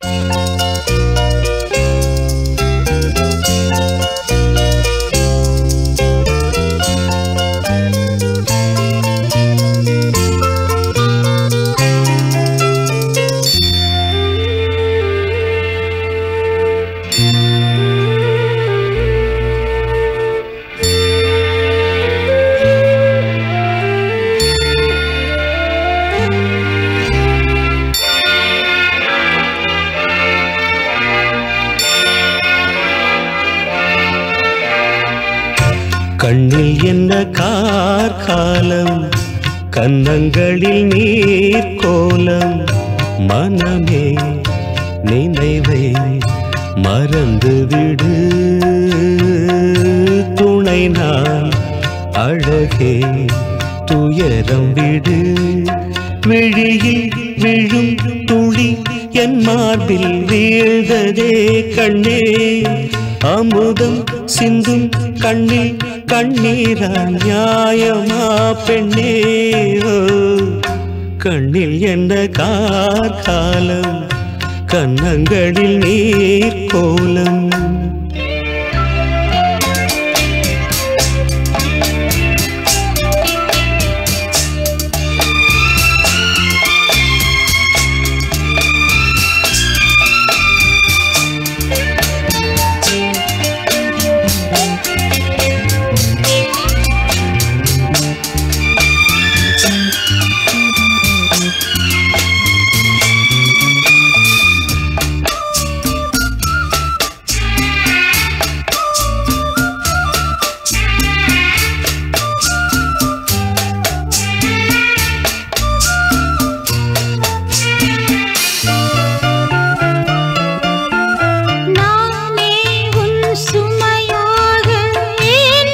கண்ணில் என்ன கார்காலம் கன்னங்களில் நீர் கோலம் மனமே நினைவை மறந்து விடு துணை நான் அழகே துயரம் விடு விழியில் விழும் துளி என் மார்பில் வீழ்ந்ததே கண்ணே அமுதம் சிந்தும் கண்ணில் கண்ணீரா நியாயமா பெண்ணே ஓ, கண்ணில் என்ன கார்காலம் கன்னங்களில் நீர் கோலம் நானே உன் சுமையாக ஏன்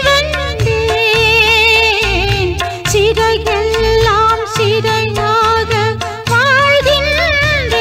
வந்தேன் சிறையெல்லாம் சிறையாக வாழ்கின்றேன்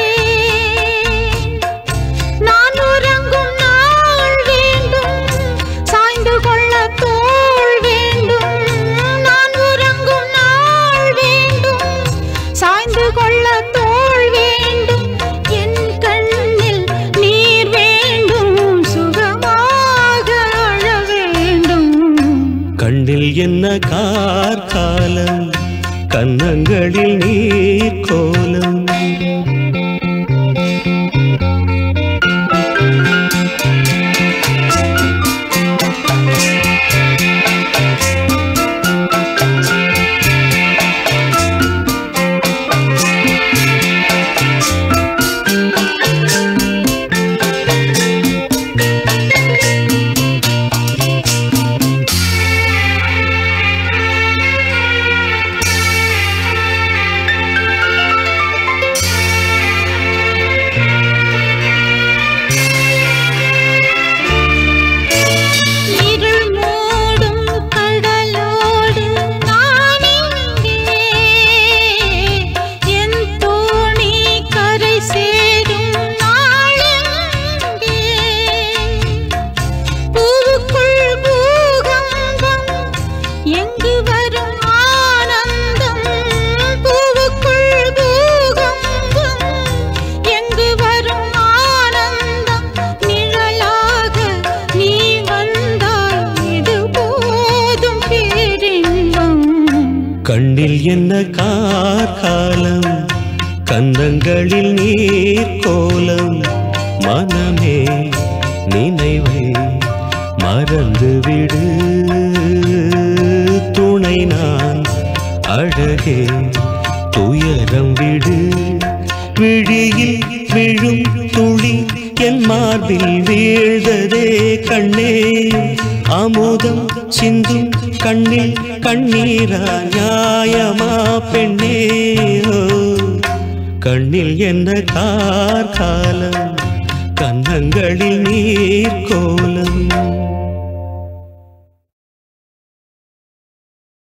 நான் உறங்கும் நாள் வேண்டும் சாய்ந்து கொள்ள தோள் வேண்டும் நான் உறங்கும் நாள் வேண்டும் சாய்ந்து கொள்ள தோள் வேண்டும் என் கண்ணில் நீர் வேண்டும் சுகமாக அழ வேண்டும் கண்ணில் என்ன கார்காலம் கன்னங்களில் நீர் கோலம் இருள் மூடும் கடலோடு நான் இங்கே என் தோணி கரை சேரும் நாளெங்கே பூவுக்குள் பூகம்பம் எங்கு வரும் ஆனந்தம் பூவுக்குள் பூகம்பம் எங்கு வரும் ஆனந்தம் நிழலாக நீ வந்தால் இது போதும் பேரின்பம் கண்ணில் என்ன கார்காலம் கந்தங்களில் நீர் கோலம் மனமே நினைவை மறந்து விடு துணை நான் அழகே துயரம் விடு விழியில் விழும் துளி என் மார்பில் வீழ்ந்ததே கண்ணே அமுதம் சிந்தும் கண்ணில் கண்ணீரா நியாயமா பெண்ணே ஓ, கண்ணில் என்ன கார்காலம் கன்னங்களில் நீர் கோலம்